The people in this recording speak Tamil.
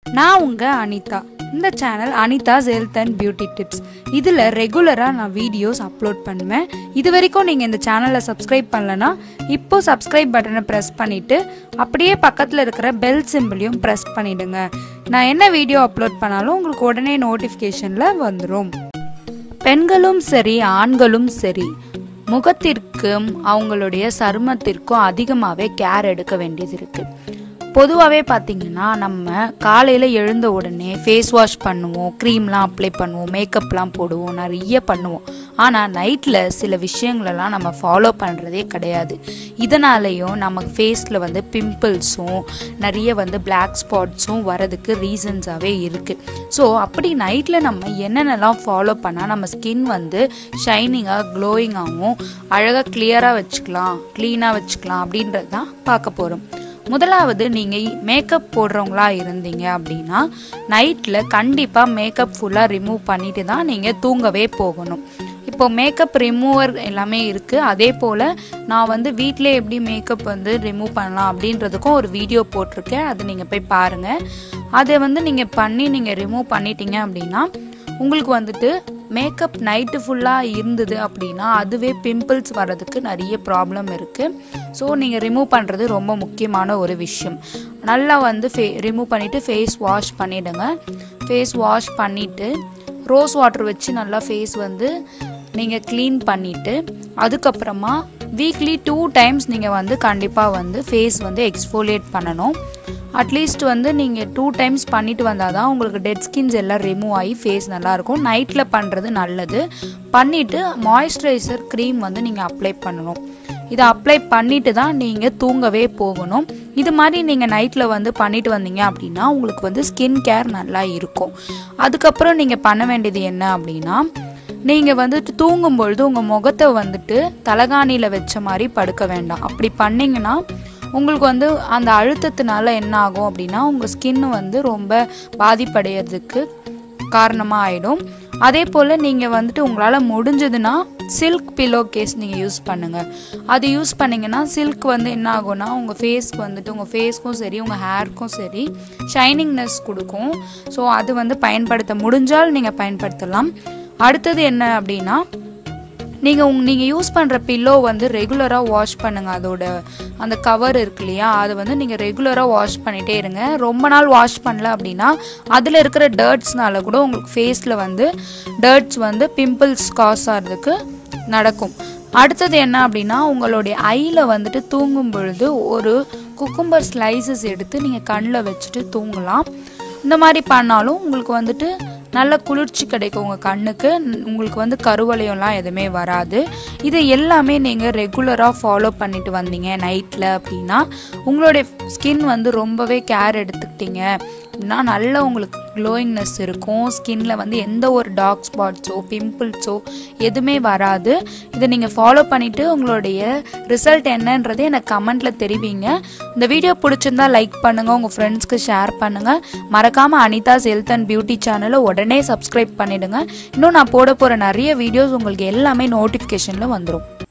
நான் உங்க அனிதா இந்த channel Anitha's health and beauty tips இதில் ரெகுலராக நான் வீடியோஸ் அப்லோட் பண்ணுவேன் இது வரைக்கும் நீங்கள் இந்த சேனலை சப்ஸ்கிரைப் பண்ணலனா இப்போ சப்ஸ்கிரைப் பட்டனை ப்ரெஸ் பண்ணிவிட்டு அப்படியே பக்கத்தில் இருக்கிற பெல் சிம்பிளையும் ப்ரெஸ் பண்ணிடுங்க நான் என்ன வீடியோ அப்லோட் பண்ணாலும் உங்களுக்கு உடனே நோட்டிஃபிகேஷனில் வந்துடும் பெண்களும் சரி ஆண்களும் சரி முகத்திற்கும் அவங்களுடைய சருமத்திற்கும் அதிகமாகவே கேர் எடுக்க வேண்டியது இருக்குது பொதுவாகவே பார்த்தீங்கன்னா நம்ம காலையில் எழுந்த உடனே ஃபேஸ் வாஷ் பண்ணுவோம் க்ரீம்லாம் அப்ளை பண்ணுவோம் மேக்கப்லாம் போடுவோம் நிறைய பண்ணுவோம் ஆனால் நைட்டில் சில விஷயங்களெல்லாம் நம்ம ஃபாலோ பண்ணுறதே கிடையாது இதனாலேயும் நம்ம ஃபேஸில் வந்து பிம்பிள்ஸும் நிறைய வந்து பிளாக் ஸ்பாட்ஸும் வரதுக்கு ரீசன்ஸாகவே இருக்குது ஸோ அப்படி நைட்டில் நம்ம என்னென்னலாம் ஃபாலோ பண்ணால் நம்ம ஸ்கின் வந்து ஷைனிங்காக க்ளோயிங்காகவும் அழகாக கிளியராக வச்சுக்கலாம் க்ளீனாக வச்சுக்கலாம் அப்படின்றது தான் பார்க்க போகிறோம் முதலாவது நீங்கள் மேக்கப் போடுறவங்களா இருந்தீங்க அப்படின்னா நைட்டில் கண்டிப்பாக மேக்கப் ஃபுல்லாக ரிமூவ் பண்ணிட்டு தான் நீங்கள் தூங்கவே போகணும் இப்போ மேக்கப் ரிமூவர் எல்லாமே இருக்குது அதே போல் நான் வந்து வீட்டிலே எப்படி மேக்கப் வந்து ரிமூவ் பண்ணலாம் அப்படின்றதுக்கும் ஒரு வீடியோ போட்டிருக்கேன் அது நீங்கள் போய் பாருங்கள் அதை வந்து நீங்கள் பண்ணி நீங்கள் ரிமூவ் பண்ணிட்டீங்க அப்படின்னா உங்களுக்கு வந்துட்டு மேக்கப் நைட்டு ஃபுல்லாக இருந்தது அப்படின்னா அதுவே பிம்பிள்ஸ் வர்றதுக்கு நிறைய ப்ராப்ளம் இருக்குது ஸோ நீங்கள் ரிமூவ் பண்ணுறது ரொம்ப முக்கியமான ஒரு விஷயம் நல்லா வந்து ஃபே ரிமூவ் பண்ணிவிட்டு ஃபேஸ் வாஷ் பண்ணிவிடுங்க ஃபேஸ் வாஷ் பண்ணிவிட்டு ரோஸ் வாட்டர் வச்சு நல்லா ஃபேஸ் வந்து நீங்கள் க்ளீன் பண்ணிவிட்டு அதுக்கப்புறமா வீக்லி டூ டைம்ஸ் நீங்கள் வந்து கண்டிப்பாக வந்து ஃபேஸ் வந்து எக்ஸ்ஃபோலியேட் பண்ணணும் அட்லீஸ்ட் வந்து நீங்கள் டூ டைம்ஸ் பண்ணிட்டு வந்தால் தான் உங்களுக்கு டெட் ஸ்கின்ஸ் எல்லாம் ரிமூவ் ஆகி ஃபேஸ் நல்லாயிருக்கும் நைட்டில் பண்ணுறது நல்லது பண்ணிவிட்டு மாய்ஸ்சரைசர் க்ரீம் வந்து நீங்கள் அப்ளை பண்ணணும் இதை அப்ளை பண்ணிட்டு தான் நீங்கள் தூங்கவே போகணும் இது மாதிரி நீங்கள் நைட்டில் வந்து பண்ணிட்டு வந்தீங்க அப்படின்னா உங்களுக்கு வந்து ஸ்கின் கேர் நல்லா இருக்கும் அதுக்கப்புறம் நீங்கள் பண்ண வேண்டியது என்ன அப்படின்னா நீங்கள் வந்துட்டு தூங்கும் பொழுது உங்கள் முகத்தை வந்துட்டு தலகாணியில் வச்ச மாதிரி படுக்க வேண்டாம் அப்படி பண்ணிங்கன்னா உங்களுக்கு வந்து அந்த அழுத்தத்தினால என்ன ஆகும் அப்படின்னா உங்கள் ஸ்கின் வந்து ரொம்ப பாதிப்படைகிறதுக்கு காரணமாக ஆகிடும் அதே போல் நீங்கள் வந்துட்டு உங்களால் முடிஞ்சதுன்னா சில்க் பில்லோ கேஸ் நீங்கள் யூஸ் பண்ணுங்கள் அது யூஸ் பண்ணிங்கன்னா சில்க் வந்து என்ன ஆகும்னா உங்கள் ஃபேஸ்க்கு வந்துட்டு உங்கள் ஃபேஸ்க்கும் சரி உங்கள் ஹேர்க்கும் சரி ஷைனிங்னஸ் கொடுக்கும் ஸோ அது வந்து பயன்படுத்த முடிஞ்சால் நீங்கள் பயன்படுத்தலாம் அடுத்தது என்ன அப்படின்னா நீங்கள் உங் நீங்கள் யூஸ் பண்ணுற பில்லோ வந்து ரெகுலராக வாஷ் பண்ணுங்கள் அதோட அந்த கவர் இருக்கு இல்லையா அதை வந்து நீங்கள் ரெகுலராக வாஷ் பண்ணிகிட்டே இருங்க ரொம்ப நாள் வாஷ் பண்ணல அப்படின்னா அதில் இருக்கிற டர்ட்ஸ்னால கூட உங்களுக்கு ஃபேஸில் வந்து டர்ட்ஸ் வந்து பிம்பிள்ஸ் காஸ் ஆகிறதுக்கு நடக்கும் அடுத்தது என்ன அப்படின்னா உங்களுடைய ஐயில் வந்துட்டு தூங்கும் பொழுது ஒரு குக்கும்பர் ஸ்லைசஸ் எடுத்து நீங்கள் கண்ணில் வச்சுட்டு தூங்கலாம் இந்த மாதிரி பண்ணாலும் உங்களுக்கு வந்துட்டு நல்ல குளிர்ச்சி கிடைக்கும் உங்கள் கண்ணுக்கு உங்களுக்கு வந்து கருவளையம்லாம் எதுவுமே வராது இது எல்லாமே நீங்கள் ரெகுலராக ஃபாலோ பண்ணிட்டு வந்தீங்க நைட்டில் அப்படின்னா உங்களுடைய ஸ்கின் வந்து ரொம்பவே கேர் எடுத்துக்கிட்டீங்க அப்படின்னா நல்ல உங்களுக்கு க்ளோயிங்னஸ் இருக்கும் ஸ்கின்ல வந்து எந்த ஒரு டார்க் ஸ்பாட்ஸோ பிம்பிள்ஸோ எதுவுமே வராது இதை நீங்கள் ஃபாலோ பண்ணிவிட்டு உங்களுடைய ரிசல்ட் என்னன்றதை எனக்கு கமெண்ட்டில் தெரிவிங்க இந்த வீடியோ பிடிச்சிருந்தா லைக் பண்ணுங்கள் உங்கள் ஃப்ரெண்ட்ஸ்க்கு ஷேர் பண்ணுங்கள் மறக்காமல் அனிதாஸ் ஹெல்த் அண்ட் பியூட்டி சேனலை உடனே சப்ஸ்கிரைப் பண்ணிவிடுங்க இன்னும் நான் போட போகிற நிறைய வீடியோஸ் உங்களுக்கு எல்லாமே நோட்டிஃபிகேஷனில் வந்துடும்